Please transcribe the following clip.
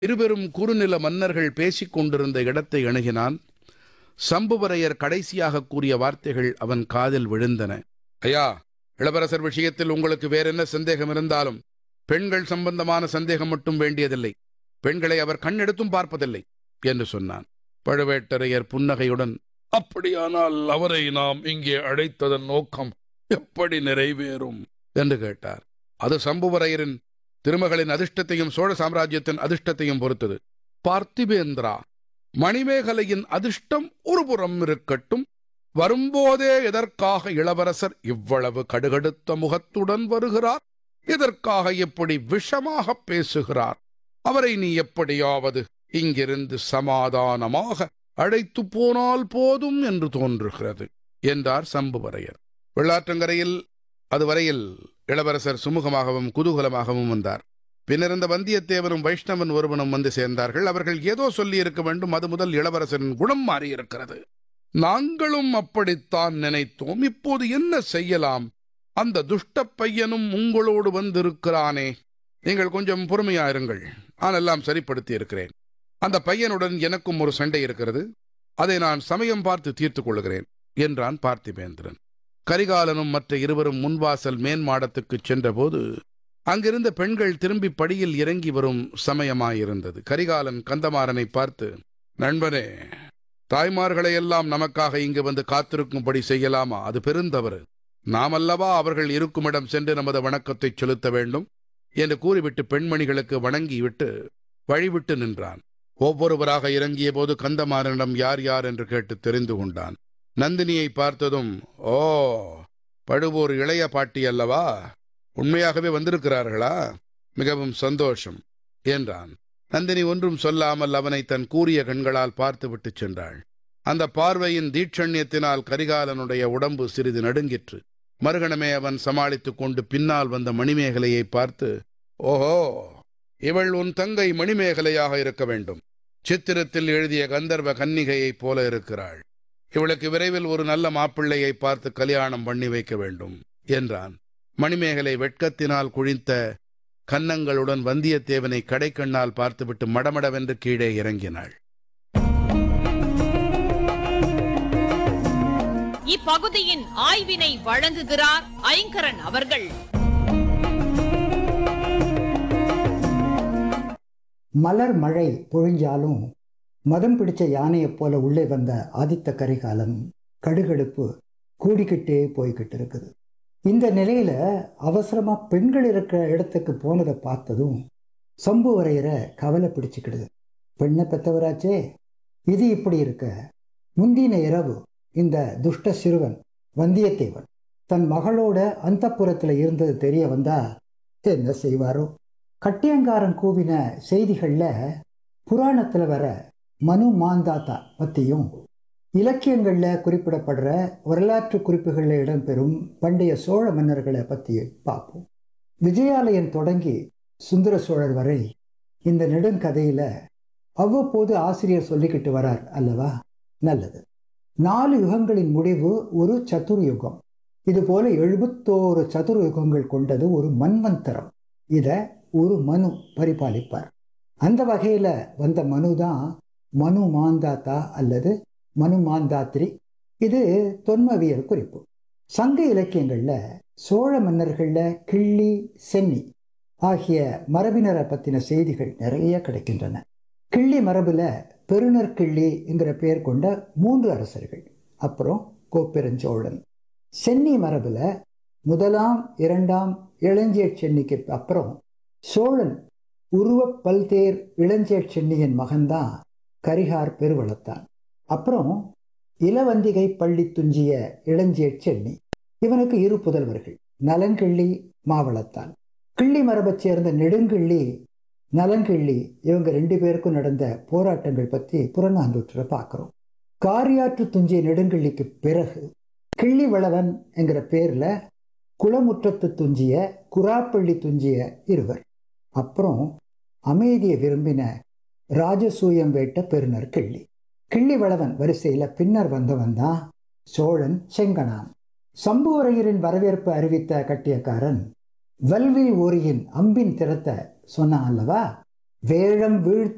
இருவரும் குறுநில மன்னர்கள் பேசிக் கொண்டிருந்த இடத்தை அணுகினான் சம்புவரையர் கடைசியாக கூறிய வார்த்தைகள் அவன் காதில் விழுந்தன ஐயா இளவரசர் விஷயத்தில் உங்களுக்கு வேறென்ன சந்தேகம் இருந்தாலும் பெண்கள் சம்பந்தமான சந்தேகம் மட்டும் வேண்டியதில்லை பெண்களை அவர் கண்ணெடுத்தும் பார்ப்பதில்லை என்று சொன்னான் பழுவேட்டரையர் புன்னகையுடன் அப்படியானால் அவரை நாம் இங்கே அழைத்ததன் நோக்கம் எப்படி நிறைவேறும் என்று கேட்டார் அது சம்புவரையரின் திருமகளின் அதிர்ஷ்டத்தையும் சோழ சாம்ராஜ்யத்தின் அதிர்ஷ்டத்தையும் பொறுத்தது பார்த்திபேந்திரா மணிமேகலையின் அதிர்ஷ்டம் ஒரு புறம் இருக்கட்டும் வரும்போதே எதற்காக இளவரசர் இவ்வளவு கடுகடுத்த முகத்துடன் வருகிறார் எதற்காக இப்படி விஷமாக பேசுகிறார் அவரை நீ எப்படியாவது இங்கிருந்து சமாதானமாக அழைத்து போனால் போதும் என்று தோன்றுகிறது என்றார் சம்புவரையர் வெள்ளாற்றங்கரையில் அதுவரையில் இளவரசர் சுமூகமாகவும் குதூகலமாகவும் வந்தார் பின்னிருந்த வந்தியத்தேவனும் வைஷ்ணவன் ஒருவனும் வந்து சேர்ந்தார்கள் அவர்கள் ஏதோ சொல்லி இருக்க வேண்டும் அது முதல் இளவரசரின் குணம் மாறியிருக்கிறது நாங்களும் அப்படித்தான் நினைத்தோம் இப்போது என்ன செய்யலாம் அந்த துஷ்ட பையனும் உங்களோடு வந்திருக்கிறானே நீங்கள் கொஞ்சம் பொறுமையா இருங்கள் நான் எல்லாம் சரிப்படுத்தி இருக்கிறேன் அந்த பையனுடன் எனக்கும் ஒரு சண்டை இருக்கிறது அதை நான் சமயம் பார்த்து தீர்த்துக் கொள்கிறேன் என்றான் பார்த்திபேந்திரன் கரிகாலனும் மற்ற இருவரும் முன்வாசல் மேன்மாடத்துக்குச் சென்றபோது அங்கிருந்த பெண்கள் திரும்பி படியில் இறங்கி வரும் சமயமாயிருந்தது கரிகாலன் கந்தமாறனை பார்த்து நண்பனே தாய்மார்களை எல்லாம் நமக்காக இங்கு வந்து காத்திருக்கும்படி செய்யலாமா அது பெருந்தவறு நாமல்லவா அவர்கள் இருக்குமிடம் சென்று நமது வணக்கத்தை செலுத்த வேண்டும் என்று கூறிவிட்டு பெண்மணிகளுக்கு வணங்கிவிட்டு வழிவிட்டு நின்றான் ஒவ்வொருவராக இறங்கிய போது கந்தமாறனிடம் யார் யார் என்று கேட்டு தெரிந்து கொண்டான் நந்தினியை பார்த்ததும் ஓ பழுவூர் இளைய பாட்டி அல்லவா உண்மையாகவே வந்திருக்கிறார்களா மிகவும் சந்தோஷம் என்றான் நந்தினி ஒன்றும் சொல்லாமல் அவனை தன் கூரிய கண்களால் பார்த்துவிட்டு சென்றாள் அந்த பார்வையின் தீட்சண்யத்தினால் கரிகாலனுடைய உடம்பு சிறிது நடுங்கிற்று மறுகணமே அவன் சமாளித்துக் கொண்டு பின்னால் வந்த மணிமேகலையை பார்த்து ஓஹோ இவள் உன் தங்கை மணிமேகலையாக இருக்க வேண்டும் சித்திரத்தில் எழுதிய கந்தர்வ கன்னிகையைப் போல இருக்கிறாள் இவளுக்கு விரைவில் ஒரு நல்ல மாப்பிள்ளையை பார்த்து கல்யாணம் பண்ணி வைக்க வேண்டும் என்றான் மணிமேகலை வெட்கத்தினால் குழித்த கன்னங்களுடன் வந்தியத்தேவனை கடைக்கண்ணால் பார்த்துவிட்டு மடமடவென்று கீழே இறங்கினாள் இப்பகுதியின் ஆய்வினை வழங்குகிறார் ஐங்கரன் அவர்கள் மலர் மழை பொழிஞ்சாலும் மதம் பிடிச்ச யானையைப் போல உள்ளே வந்த ஆதித்த கரிகாலன் கடுகடுப்பு கூடிக்கிட்டே போய்கிட்டு இருக்குது இந்த நிலையில அவசரமா பெண்கள் இருக்கிற இடத்துக்கு போனதை பார்த்ததும் சம்புவரையரை கவலை பிடிச்சுக்கிடுது பெண்ணை பெத்தவராச்சே இது இப்படி இருக்க முந்தின இரவு இந்த துஷ்ட சிறுவன் வந்தியத்தேவன் தன் மகளோட அந்தப்புறத்துல இருந்தது தெரிய வந்தா என்ன செய்வாரோ கட்டியங்காரன் கூவின செய்திகள்ல புராணத்துல வர மனு மாந்தாத்தா பத்தியும் இலக்கியங்கள்ல குறிப்பிடப்படுற வரலாற்று குறிப்புகளில் இடம்பெறும் பண்டைய சோழ மன்னர்களை பத்தி பார்ப்போம் விஜயாலயன் தொடங்கி சுந்தர சோழர் வரை இந்த நெடுங்கதையில அவ்வப்போது ஆசிரியர் சொல்லிக்கிட்டு வரார் அல்லவா நல்லது நாலு யுகங்களின் முடிவு ஒரு சதுர்யுகம் இது போல எழுபத்தோரு சதுர்யுகங்கள் கொண்டது ஒரு மன்வந்தரம் இத ஒரு மனு பரிபாலிப்பார் அந்த வகையில வந்த மனு தான் மனு மாந்தாத்தா அல்லது மனு மாந்தாத்ரி இது தொன்மவியல் குறிப்பு சங்க இலக்கியங்கள்ல சோழ மன்னர்கள்ல கிள்ளி சென்னி ஆகிய மரபினரை பத்தின செய்திகள் நிறைய கிடைக்கின்றன கிள்ளி மரபுல பெருநர் கிள்ளி என்கிற பெயர் கொண்ட மூன்று அரசர்கள் அப்புறம் கோப்பெருஞ்சோழன் சென்னி மரபுல முதலாம் இரண்டாம் இளஞ்சேட் சென்னிக்கு அப்புறம் சோழன் உருவ பல்தேர் இளஞ்சேட் சென்னியின் மகன்தான் கரிகார் பெருவளத்தான் அப்புறம் இளவந்திகை பள்ளி துஞ்சிய இளஞ்சேட் சென்னி இவனுக்கு இரு புதல்வர்கள் நலங்கிள்ளி மாவளத்தான் கிள்ளி மரபைச் சேர்ந்த நெடுங்கிள்ளி நலங்கிள்ளி இவங்க ரெண்டு பேருக்கும் நடந்த போராட்டங்கள் பற்றி புறநானூற்றை பார்க்குறோம் காரியாற்று துஞ்சிய நெடுங்கிள்ளிக்கு பிறகு கிள்ளி வளவன் என்கிற பேர்ல குளமுற்றத்து துஞ்சிய குராப்பள்ளி துஞ்சிய இருவர் அப்புறம் அமைதியை விரும்பின ராஜசூயம் வேட்ட பெருநர் கிள்ளி கிள்ளி வளவன் வரிசையில பின்னர் வந்தவன் தான் சோழன் செங்கனான் சம்புவரையரின் வரவேற்பு அறிவித்த கட்டியக்காரன் வல்வில் ஓரியின் அம்பின் திறத்த சொன்னான் அல்லவா வேழம் வீழ்த்த